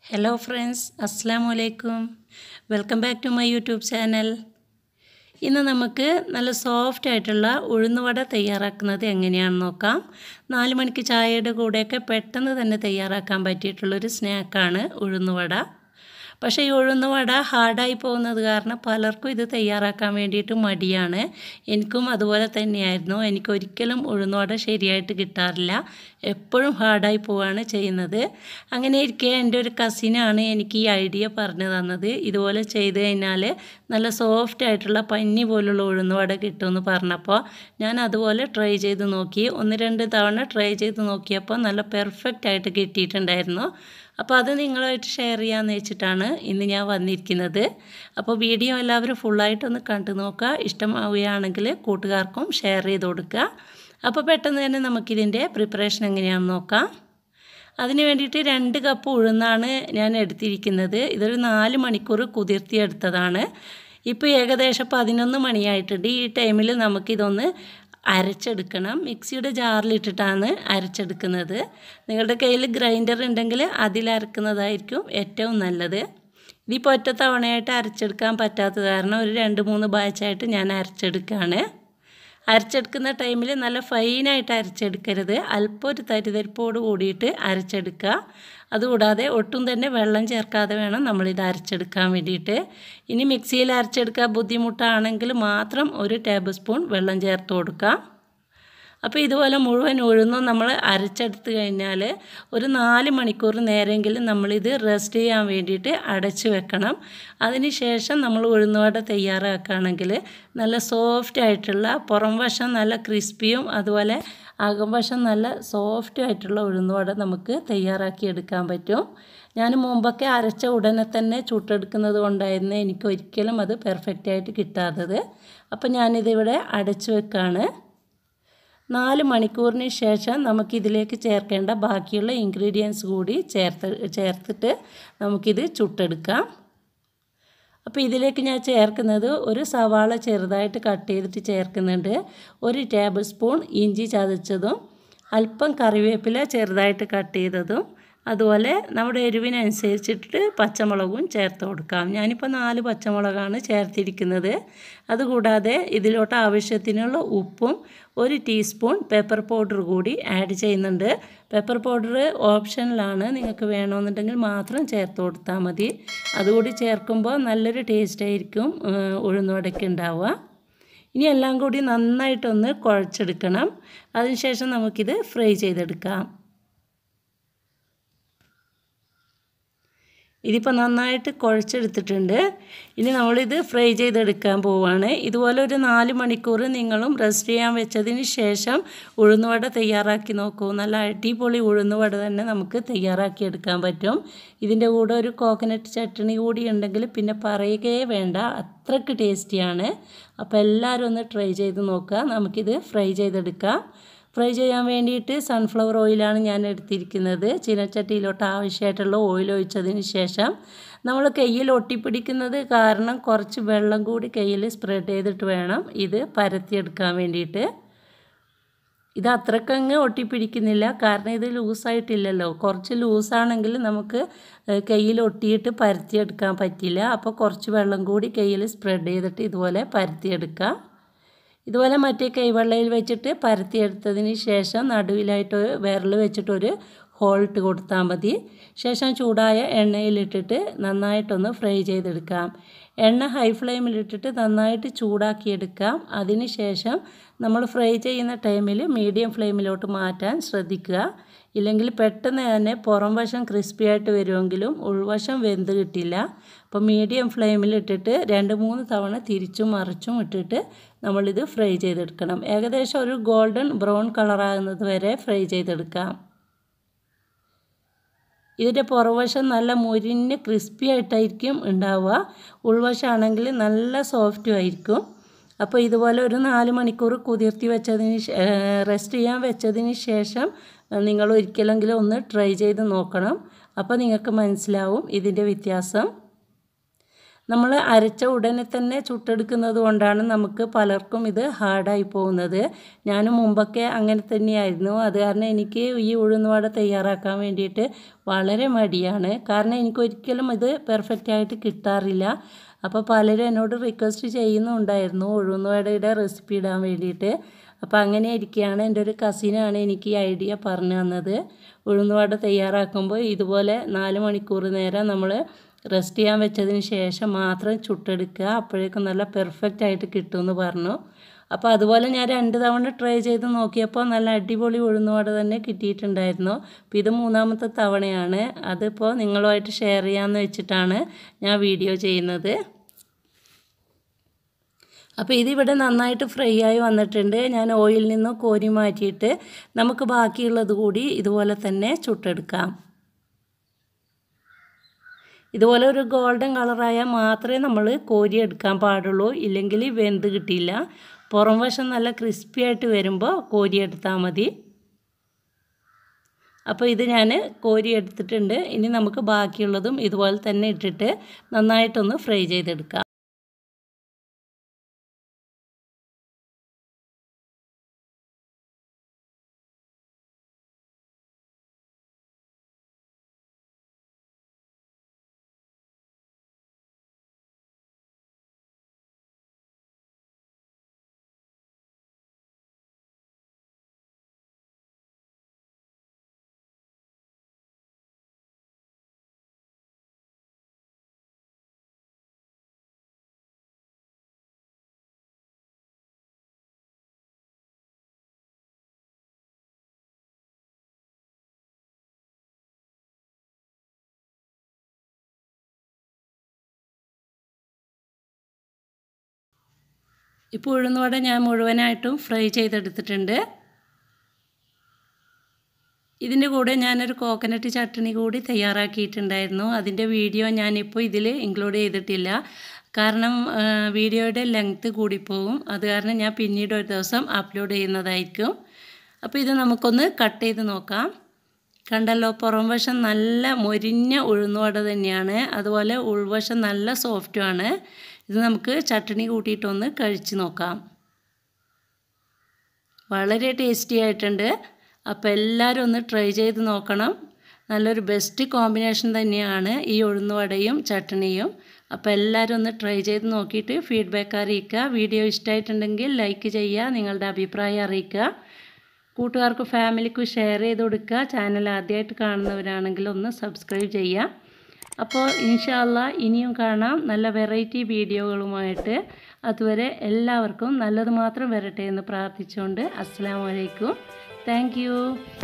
hello friends അസ്സാം വലൈക്കും welcome back to my YouTube channel ഇന്ന് നമുക്ക് നല്ല സോഫ്റ്റ് ആയിട്ടുള്ള ഉഴുന്നുവട തയ്യാറാക്കുന്നത് എങ്ങനെയാണെന്ന് നോക്കാം നാല് മണിക്ക് ചായയുടെ കൂടെയൊക്കെ പെട്ടെന്ന് തന്നെ തയ്യാറാക്കാൻ പറ്റിയിട്ടുള്ളൊരു സ്നാക്കാണ് ഉഴുന്നുവട പക്ഷേ ഈ ഉഴുന്നുവട ഹാർഡായി പോകുന്നത് കാരണം പലർക്കും ഇത് തയ്യാറാക്കാൻ വേണ്ടിയിട്ട് മടിയാണ് എനിക്കും അതുപോലെ തന്നെയായിരുന്നു എനിക്കൊരിക്കലും ഉഴുന്നുവട ശരിയായിട്ട് കിട്ടാറില്ല എപ്പോഴും ഹാർഡായി പോവുകയാണ് ചെയ്യുന്നത് അങ്ങനെ ഇരിക്കെ എൻ്റെ ഒരു കസിനാണ് എനിക്ക് ഈ ഐഡിയ പറഞ്ഞു തന്നത് ഇതുപോലെ ചെയ്ത് കഴിഞ്ഞാൽ നല്ല സോഫ്റ്റ് ആയിട്ടുള്ള പഞ്ഞി പോലുള്ള ഉഴുന്നുവട കിട്ടുമെന്ന് പറഞ്ഞപ്പോൾ ഞാൻ അതുപോലെ ട്രൈ ചെയ്ത് നോക്കി ഒന്ന് രണ്ട് തവണ ട്രൈ ചെയ്ത് നോക്കിയപ്പോൾ നല്ല പെർഫെക്റ്റ് ആയിട്ട് കിട്ടിയിട്ടുണ്ടായിരുന്നു അപ്പോൾ അത് നിങ്ങളുമായിട്ട് ഷെയർ ചെയ്യാമെന്ന് വെച്ചിട്ടാണ് ഇന്ന് ഞാൻ വന്നിരിക്കുന്നത് അപ്പോൾ വീഡിയോ എല്ലാവരും ഫുള്ളായിട്ടൊന്ന് കണ്ടു നോക്കുക ഇഷ്ടമാവുകയാണെങ്കിൽ കൂട്ടുകാർക്കും ഷെയർ ചെയ്ത് കൊടുക്കുക അപ്പോൾ പെട്ടെന്ന് തന്നെ നമുക്കിതിൻ്റെ പ്രിപ്പറേഷൻ എങ്ങനെയാണെന്ന് നോക്കാം അതിന് വേണ്ടിയിട്ട് രണ്ട് കപ്പ് ഉഴുന്നാണ് ഞാൻ എടുത്തിരിക്കുന്നത് ഇതൊരു നാല് മണിക്കൂർ കുതിർത്തിയെടുത്തതാണ് ഇപ്പോൾ ഏകദേശം പതിനൊന്ന് മണിയായിട്ടുണ്ട് ഈ ടൈമിൽ നമുക്കിതൊന്ന് അരച്ചെടുക്കണം മിക്സിയുടെ ജാറിലിട്ടിട്ടാണ് അരച്ചെടുക്കുന്നത് നിങ്ങളുടെ കയ്യിൽ ഗ്രൈൻഡർ ഉണ്ടെങ്കിൽ അതിൽ അരക്കുന്നതായിരിക്കും ഏറ്റവും നല്ലത് ഇതിപ്പോൾ ഒറ്റ തവണയായിട്ട് അരച്ചെടുക്കാൻ പറ്റാത്തത് കാരണം ഒരു രണ്ട് മൂന്ന് ബാച്ചായിട്ട് ഞാൻ അരച്ചെടുക്കുകയാണ് അരച്ചെടുക്കുന്ന ടൈമിൽ നല്ല ഫൈനായിട്ട് അരച്ചെടുക്കരുത് അല്പം ഒരു തരിതരിപ്പോട് കൂടിയിട്ട് അരച്ചെടുക്കുക അതുകൂടാതെ ഒട്ടും തന്നെ വെള്ളം ചേർക്കാതെ വേണം നമ്മളിത് അരച്ചെടുക്കാൻ വേണ്ടിയിട്ട് ഇനി മിക്സിയിൽ അരച്ചെടുക്കാൻ ബുദ്ധിമുട്ടാണെങ്കിൽ മാത്രം ഒരു ടേബിൾ സ്പൂൺ വെള്ളം ചേർത്ത് കൊടുക്കുക അപ്പോൾ ഇതുപോലെ മുഴുവൻ ഉഴുന്നും നമ്മൾ അരച്ചെടുത്ത് കഴിഞ്ഞാൽ ഒരു നാല് മണിക്കൂർ നേരമെങ്കിലും നമ്മളിത് റെസ്റ്റ് ചെയ്യാൻ വേണ്ടിയിട്ട് അടച്ചു വെക്കണം അതിന് ശേഷം നമ്മൾ ഉഴുന്നുവട തയ്യാറാക്കുകയാണെങ്കിൽ നല്ല സോഫ്റ്റ് ആയിട്ടുള്ള പുറം വശം നല്ല ക്രിസ്പിയും അതുപോലെ അകംവശം നല്ല സോഫ്റ്റ് ആയിട്ടുള്ള ഉഴുന്നുവട നമുക്ക് തയ്യാറാക്കി എടുക്കാൻ പറ്റും ഞാൻ മുമ്പൊക്കെ അരച്ച ഉടനെ തന്നെ ചുട്ടെടുക്കുന്നത് കൊണ്ടായിരുന്നു എനിക്ക് ഒരിക്കലും അത് പെർഫെക്റ്റ് ആയിട്ട് കിട്ടാത്തത് അപ്പോൾ ഞാനിതിവിടെ അടച്ചു വെക്കാണ് നാല് മണിക്കൂറിന് ശേഷം നമുക്കിതിലേക്ക് ചേർക്കേണ്ട ബാക്കിയുള്ള ഇൻഗ്രീഡിയൻസ് കൂടി ചേർത്ത് ചേർത്തിട്ട് നമുക്കിത് ചുട്ടെടുക്കാം അപ്പോൾ ഇതിലേക്ക് ഞാൻ ചേർക്കുന്നത് ഒരു സവാള ചെറുതായിട്ട് കട്ട് ചെയ്തിട്ട് ചേർക്കുന്നുണ്ട് ഒരു ടേബിൾ സ്പൂൺ ഇഞ്ചി ചതച്ചതും അല്പം കറിവേപ്പില ചെറുതായിട്ട് കട്ട് ചെയ്തതും അതുപോലെ നമ്മുടെ എരിവിനനുസരിച്ചിട്ട് പച്ചമുളകും ചേർത്ത് കൊടുക്കാം ഞാനിപ്പോൾ നാല് പച്ചമുളകാണ് ചേർത്തിരിക്കുന്നത് അതുകൂടാതെ ഇതിലോട്ട് ആവശ്യത്തിനുള്ള ഉപ്പും ഒരു ടീസ്പൂൺ പെപ്പർ പൗഡർ കൂടി ആഡ് ചെയ്യുന്നുണ്ട് പെപ്പർ പൗഡർ ഓപ്ഷനിലാണ് നിങ്ങൾക്ക് വേണമെന്നുണ്ടെങ്കിൽ മാത്രം ചേർത്ത് കൊടുത്താൽ മതി അതുകൂടി ചേർക്കുമ്പോൾ നല്ലൊരു ടേസ്റ്റ് ആയിരിക്കും ഉഴുന്നുവടയ്ക്ക് ഉണ്ടാവുക ഇനി എല്ലാം കൂടി നന്നായിട്ടൊന്ന് കുഴച്ചെടുക്കണം അതിനുശേഷം നമുക്കിത് ഫ്രൈ ചെയ്തെടുക്കാം ഇതിപ്പോൾ നന്നായിട്ട് കുഴച്ചെടുത്തിട്ടുണ്ട് ഇനി നമ്മളിത് ഫ്രൈ ചെയ്തെടുക്കാൻ പോവുകയാണ് ഇതുപോലെ ഒരു നാല് മണിക്കൂർ നിങ്ങളും റെസ്റ്റ് ചെയ്യാൻ വെച്ചതിന് ശേഷം ഉഴുന്നുവട തയ്യാറാക്കി നോക്കൂ നല്ല അടിപൊളി ഉഴുന്നുവട തന്നെ നമുക്ക് തയ്യാറാക്കി എടുക്കാൻ പറ്റും ഇതിൻ്റെ കൂടെ ഒരു കോക്കനട്ട് ചട്ടണി കൂടി ഉണ്ടെങ്കിൽ പിന്നെ പറയുകയേ വേണ്ട അത്രയ്ക്ക് ടേസ്റ്റിയാണ് അപ്പോൾ എല്ലാവരും ഒന്ന് ട്രൈ ചെയ്ത് നോക്കുക നമുക്കിത് ഫ്രൈ ചെയ്തെടുക്കാം ഫ്രൈ ചെയ്യാൻ വേണ്ടിയിട്ട് സൺഫ്ലവർ ഓയിലാണ് ഞാൻ എടുത്തിരിക്കുന്നത് ചീനച്ചട്ടിയിലോട്ട് ആവശ്യമായിട്ടുള്ള ഓയിൽ ഒഴിച്ചതിന് ശേഷം നമ്മൾ കയ്യിൽ ഒട്ടിപ്പിടിക്കുന്നത് കാരണം കുറച്ച് വെള്ളം കൂടി കയ്യിൽ സ്പ്രെഡ് ചെയ്തിട്ട് വേണം ഇത് പരത്തിയെടുക്കാൻ വേണ്ടിയിട്ട് ഇത് അത്രക്കങ്ങ് ഒട്ടിപ്പിടിക്കുന്നില്ല കാരണം ഇത് ലൂസായിട്ടില്ലല്ലോ കുറച്ച് ലൂസാണെങ്കിൽ നമുക്ക് കയ്യിൽ ഒട്ടിയിട്ട് പരത്തിയെടുക്കാൻ പറ്റില്ല അപ്പോൾ കുറച്ച് വെള്ളം കൂടി കയ്യിൽ സ്പ്രെഡ് ചെയ്തിട്ട് ഇതുപോലെ പരത്തിയെടുക്കാം ഇതുപോലെ മറ്റേ കൈവെള്ളയിൽ വെച്ചിട്ട് പരത്തിയെടുത്തതിന് ശേഷം നടുവിലായിട്ട് വിരൽ വെച്ചിട്ടൊരു ഹോൾട്ട് കൊടുത്താൽ മതി ശേഷം ചൂടായ എണ്ണയിലിട്ടിട്ട് നന്നായിട്ടൊന്ന് ഫ്രൈ ചെയ്തെടുക്കാം എണ്ണ ഹൈ ഫ്ലെയിമിലിട്ടിട്ട് നന്നായിട്ട് ചൂടാക്കിയെടുക്കാം അതിന് ശേഷം നമ്മൾ ഫ്രൈ ചെയ്യുന്ന ടൈമിൽ മീഡിയം ഫ്ലെയിമിലോട്ട് മാറ്റാൻ ശ്രദ്ധിക്കുക ഇല്ലെങ്കിൽ പെട്ടെന്ന് തന്നെ പുറം വശം ക്രിസ്പി ആയിട്ട് വരുമെങ്കിലും ഉൾവശം വെന്ത് കിട്ടില്ല അപ്പോൾ മീഡിയം ഫ്ലെയിമിലിട്ടിട്ട് രണ്ട് മൂന്ന് തവണ തിരിച്ചും മറിച്ചും ഇട്ടിട്ട് നമ്മളിത് ഫ്രൈ ചെയ്തെടുക്കണം ഏകദേശം ഒരു ഗോൾഡൻ ബ്രൗൺ കളറാകുന്നത് വരെ ഫ്രൈ ചെയ്തെടുക്കാം ഇതിൻ്റെ പുറവശം നല്ല മുരിഞ്ഞ് ക്രിസ്പി ആയിട്ടായിരിക്കും ഉണ്ടാവുക ഉൾവശമാണെങ്കിൽ നല്ല സോഫ്റ്റും ആയിരിക്കും അപ്പോൾ ഇതുപോലെ ഒരു നാല് മണിക്കൂർ കുതിർത്തി വെച്ചതിന് റെസ്റ്റ് ചെയ്യാൻ വെച്ചതിന് ശേഷം നിങ്ങൾ ഒരിക്കലെങ്കിലും ഒന്ന് ട്രൈ ചെയ്ത് നോക്കണം അപ്പോൾ നിങ്ങൾക്ക് മനസ്സിലാവും ഇതിൻ്റെ വ്യത്യാസം നമ്മൾ അരച്ച ഉടനെ തന്നെ ചുട്ടെടുക്കുന്നത് കൊണ്ടാണ് നമുക്ക് പലർക്കും ഇത് ഹാർഡായി പോകുന്നത് ഞാനും മുമ്പൊക്കെ അങ്ങനെ തന്നെയായിരുന്നു അത് കാരണം എനിക്ക് ഈ ഉഴുന്നുവട തയ്യാറാക്കാൻ വേണ്ടിയിട്ട് വളരെ മടിയാണ് കാരണം എനിക്കൊരിക്കലും ഇത് പെർഫെക്റ്റ് ആയിട്ട് കിട്ടാറില്ല അപ്പോൾ പലരും എന്നോട് റിക്വസ്റ്റ് ചെയ്യുന്നുണ്ടായിരുന്നു ഉഴുന്നുവടയുടെ റെസിപ്പി ഇടാൻ വേണ്ടിയിട്ട് അപ്പോൾ അങ്ങനെ ഇരിക്കുകയാണ് എൻ്റെ ഒരു കസിനാണ് എനിക്ക് ഈ ഐഡിയ പറഞ്ഞു തന്നത് ഉഴുന്നുവട തയ്യാറാക്കുമ്പോൾ ഇതുപോലെ നാല് മണിക്കൂർ നേരം നമ്മൾ റെസ്റ്റ് ചെയ്യാൻ വെച്ചതിന് ശേഷം മാത്രം ചുട്ടെടുക്കുക അപ്പോഴേക്കും നല്ല പെർഫെക്റ്റ് ആയിട്ട് കിട്ടുമെന്ന് പറഞ്ഞു അപ്പോൾ അതുപോലെ ഞാൻ രണ്ട് തവണ ട്രൈ ചെയ്ത് നോക്കിയപ്പോൾ നല്ല അടിപൊളി ഉഴുന്നുവട തന്നെ കിട്ടിയിട്ടുണ്ടായിരുന്നു അപ്പോൾ ഇത് മൂന്നാമത്തെ തവണയാണ് അതിപ്പോൾ നിങ്ങളുമായിട്ട് ഷെയർ ചെയ്യാമെന്ന് വെച്ചിട്ടാണ് ഞാൻ വീഡിയോ ചെയ്യുന്നത് അപ്പോൾ ഇതിവിടെ നന്നായിട്ട് ഫ്രൈ ആയി വന്നിട്ടുണ്ട് ഞാൻ ഓയിലിൽ നിന്ന് കോരി മാറ്റിയിട്ട് നമുക്ക് ബാക്കിയുള്ളത് കൂടി ഇതുപോലെ തന്നെ ചുട്ടെടുക്കാം ഇതുപോലെ ഒരു ഗോൾഡൻ കളറായാൽ മാത്രമേ നമ്മൾ കോരി എടുക്കാൻ പാടുള്ളൂ ഇല്ലെങ്കിൽ വെന്ത് കിട്ടിയില്ല പുറം വശം നല്ല ക്രിസ്പി ആയിട്ട് വരുമ്പോൾ കോരി എടുത്താൽ മതി അപ്പോൾ ഇത് ഞാൻ കോരി എടുത്തിട്ടുണ്ട് ഇനി നമുക്ക് ബാക്കിയുള്ളതും ഇതുപോലെ തന്നെ ഇട്ടിട്ട് നന്നായിട്ടൊന്ന് ഫ്രൈ ചെയ്തെടുക്കാം ഇപ്പോൾ ഉഴുന്നുവട ഞാൻ മുഴുവനായിട്ടും ഫ്രൈ ചെയ്തെടുത്തിട്ടുണ്ട് ഇതിൻ്റെ കൂടെ ഞാനൊരു കോക്കനട്ട് ചട്ടണി കൂടി തയ്യാറാക്കിയിട്ടുണ്ടായിരുന്നു അതിൻ്റെ വീഡിയോ ഞാനിപ്പോൾ ഇതിൽ ഇൻക്ലൂഡ് ചെയ്തിട്ടില്ല കാരണം വീഡിയോയുടെ ലെങ്ത്ത് കൂടിപ്പോവും അത് കാരണം ഞാൻ പിന്നീട് ഒരു ദിവസം അപ്ലോഡ് ചെയ്യുന്നതായിരിക്കും അപ്പോൾ ഇത് നമുക്കൊന്ന് കട്ട് ചെയ്ത് നോക്കാം കണ്ടല്ലോ പുറം വശം നല്ല മൊരിഞ്ഞ ഉഴുന്നുവട തന്നെയാണ് അതുപോലെ ഉൾവശം നല്ല സോഫ്റ്റുമാണ് ഇത് നമുക്ക് ചട്ടണി കൂട്ടിയിട്ടൊന്ന് കഴിച്ച് നോക്കാം വളരെ ടേസ്റ്റി ആയിട്ടുണ്ട് അപ്പോൾ എല്ലാവരും ഒന്ന് ട്രൈ ചെയ്ത് നോക്കണം നല്ലൊരു ബെസ്റ്റ് കോമ്പിനേഷൻ തന്നെയാണ് ഈ ഉഴുന്നുവടയും ചട്ടണിയും അപ്പോൾ എല്ലാവരും ഒന്ന് ട്രൈ ചെയ്ത് നോക്കിയിട്ട് ഫീഡ്ബാക്ക് അറിയിക്കുക വീഡിയോ ഇഷ്ടമായിട്ടുണ്ടെങ്കിൽ ലൈക്ക് ചെയ്യുക നിങ്ങളുടെ അഭിപ്രായം അറിയിക്കുക കൂട്ടുകാർക്കും ഫാമിലിക്കും ഷെയർ ചെയ്ത് കൊടുക്കുക ചാനൽ ആദ്യമായിട്ട് കാണുന്നവരാണെങ്കിൽ ഒന്ന് സബ്സ്ക്രൈബ് ചെയ്യുക അപ്പോൾ ഇൻഷാല്ല ഇനിയും കാണാം നല്ല വെറൈറ്റി വീഡിയോകളുമായിട്ട് അതുവരെ എല്ലാവർക്കും നല്ലത് മാത്രം വരട്ടെ എന്ന് പ്രാർത്ഥിച്ചുകൊണ്ട് അസ്സാം വലൈക്കും താങ്ക്